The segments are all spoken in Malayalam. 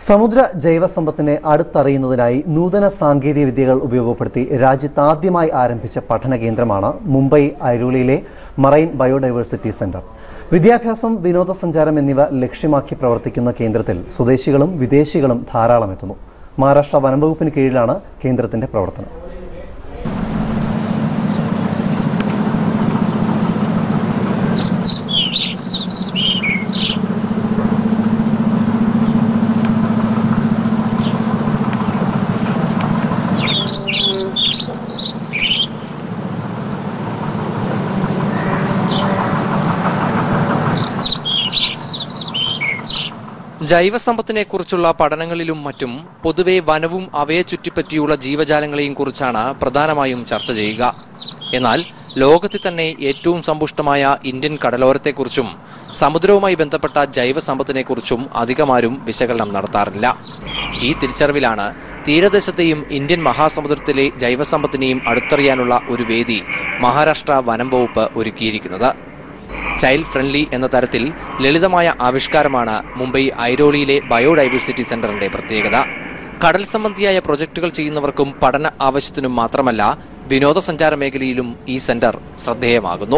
സമുദ്ര ജൈവസമ്പത്തിനെ അടുത്തറിയുന്നതിനായി നൂതന സാങ്കേതിക വിദ്യകൾ ഉപയോഗപ്പെടുത്തി രാജ്യത്ത് ആദ്യമായി ആരംഭിച്ച പഠന കേന്ദ്രമാണ് മുംബൈ ഐരൂളിയിലെ മറൈൻ ബയോഡൈവേഴ്സിറ്റി സെന്റർ വിദ്യാഭ്യാസം വിനോദസഞ്ചാരം എന്നിവ ലക്ഷ്യമാക്കി പ്രവർത്തിക്കുന്ന കേന്ദ്രത്തിൽ സ്വദേശികളും വിദേശികളും ധാരാളം എത്തുന്നു മഹാരാഷ്ട്ര വനംവകുപ്പിന് കീഴിലാണ് കേന്ദ്രത്തിന്റെ പ്രവർത്തനം ജൈവസമ്പത്തിനെക്കുറിച്ചുള്ള പഠനങ്ങളിലും മറ്റും പൊതുവെ വനവും അവയെ ചുറ്റിപ്പറ്റിയുള്ള ജീവജാലങ്ങളെയും കുറിച്ചാണ് പ്രധാനമായും ചർച്ച ചെയ്യുക എന്നാൽ ലോകത്തിൽ തന്നെ ഏറ്റവും സമ്പുഷ്ടമായ ഇന്ത്യൻ കടലോരത്തെക്കുറിച്ചും സമുദ്രവുമായി ബന്ധപ്പെട്ട ജൈവസമ്പത്തിനെക്കുറിച്ചും അധികമാരും വിശകലനം നടത്താറില്ല ഈ തിരിച്ചറിവിലാണ് തീരദേശത്തെയും ഇന്ത്യൻ മഹാസമുദ്രത്തിലെ ജൈവസമ്പത്തിനെയും അടുത്തറിയാനുള്ള ഒരു വേദി മഹാരാഷ്ട്ര വനം വകുപ്പ് ഒരുക്കിയിരിക്കുന്നത് ചൈൽഡ് ഫ്രണ്ട്ലി എന്ന തരത്തിൽ ലളിതമായ ആവിഷ്കാരമാണ് മുംബൈ ഐരോളിയിലെ ബയോഡൈവേഴ്സിറ്റി സെന്ററിന്റെ പ്രത്യേകത കടൽ സംബന്ധിയായ പ്രൊജക്ടുകൾ ചെയ്യുന്നവർക്കും പഠന ആവശ്യത്തിനും മാത്രമല്ല വിനോദസഞ്ചാര മേഖലയിലും ഈ സെന്റർ ശ്രദ്ധേയമാകുന്നു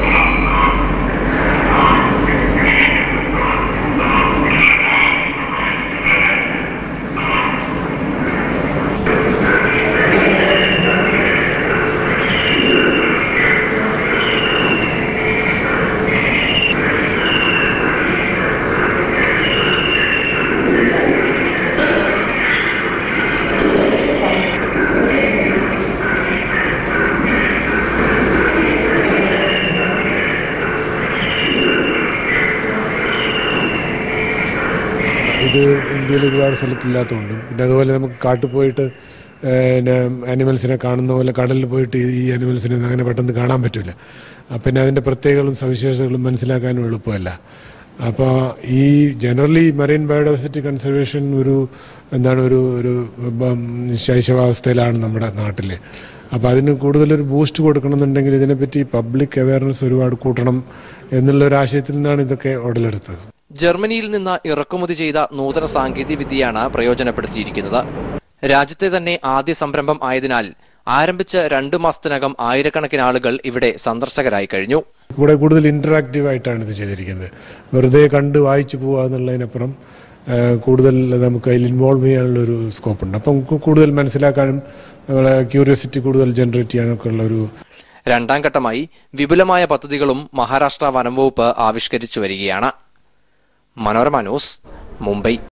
ഇത് ഇന്ത്യയിൽ ഒരുപാട് സ്ഥലത്തില്ലാത്തതുകൊണ്ടും പിന്നെ അതുപോലെ നമുക്ക് കാട്ടിൽ പോയിട്ട് പിന്നെ ആനിമൽസിനെ കാണുന്ന പോലെ കടലിൽ പോയിട്ട് ഈ ആനിമൽസിനെ ഒന്നും അങ്ങനെ പെട്ടെന്ന് കാണാൻ പറ്റില്ല പിന്നെ അതിൻ്റെ പ്രത്യേകതകളും സവിശേഷതകളും മനസ്സിലാക്കാനും എളുപ്പമല്ല അപ്പോൾ ഈ ജനറലി മറൈൻ ബയോഡൈവേഴ്സിറ്റി കൺസർവേഷൻ ഒരു എന്താണ് ഒരു ഒരു ബം, ശൈശവാവസ്ഥയിലാണ് നമ്മുടെ നാട്ടിൽ അപ്പോൾ അതിന് കൂടുതലൊരു ബൂസ്റ്റ് കൊടുക്കണമെന്നുണ്ടെങ്കിൽ ഇതിനെപ്പറ്റി പബ്ലിക് അവയർനെസ് ഒരുപാട് കൂട്ടണം എന്നുള്ള ഒരു ആശയത്തിൽ നിന്നാണ് ഇതൊക്കെ ഉടലെടുത്തത് ജർമ്മനിയിൽ നിന്ന് ഇറക്കുമതി ചെയ്ത നൂതന സാങ്കേതിക വിദ്യയാണ് പ്രയോജനപ്പെടുത്തിയിരിക്കുന്നത് രാജ്യത്തെ തന്നെ ആദ്യ സംരംഭം ആയതിനാൽ ആരംഭിച്ച രണ്ടു മാസത്തിനകം ആയിരക്കണക്കിന് ആളുകൾ ഇവിടെ സന്ദർശകരായി കഴിഞ്ഞു കൂടെ കൂടുതൽ ഇന്ററാക്റ്റീവ് ആയിട്ടാണ് ഇത് ചെയ്തിരിക്കുന്നത് വെറുതെ കണ്ട് വായിച്ചു പോവുക എന്നുള്ളതിനപ്പുറം ആ, കൂടുതൽ നമുക്ക് അതിൽ ഇൻവോൾവ് ചെയ്യാനുള്ള ഒരു സ്കോപ്പ് ഉണ്ട് അപ്പം കു- കൂടുതൽ മനസ്സിലാക്കാനും നമ്മളെ ക്യൂരിയോസിറ്റി കൂടുതൽ ജനറേറ്റ് ചെയ്യാനൊക്കെ ഉള്ള ഒരു രണ്ടാം ഘട്ടമായി വിപുലമായ പദ്ധതികളും മഹാരാഷ്ട്ര വനം വകുപ്പ് ആവിഷ്കരിച്ചു വരികയാണ് മനോരമ ന്യൂസ് മുംബൈ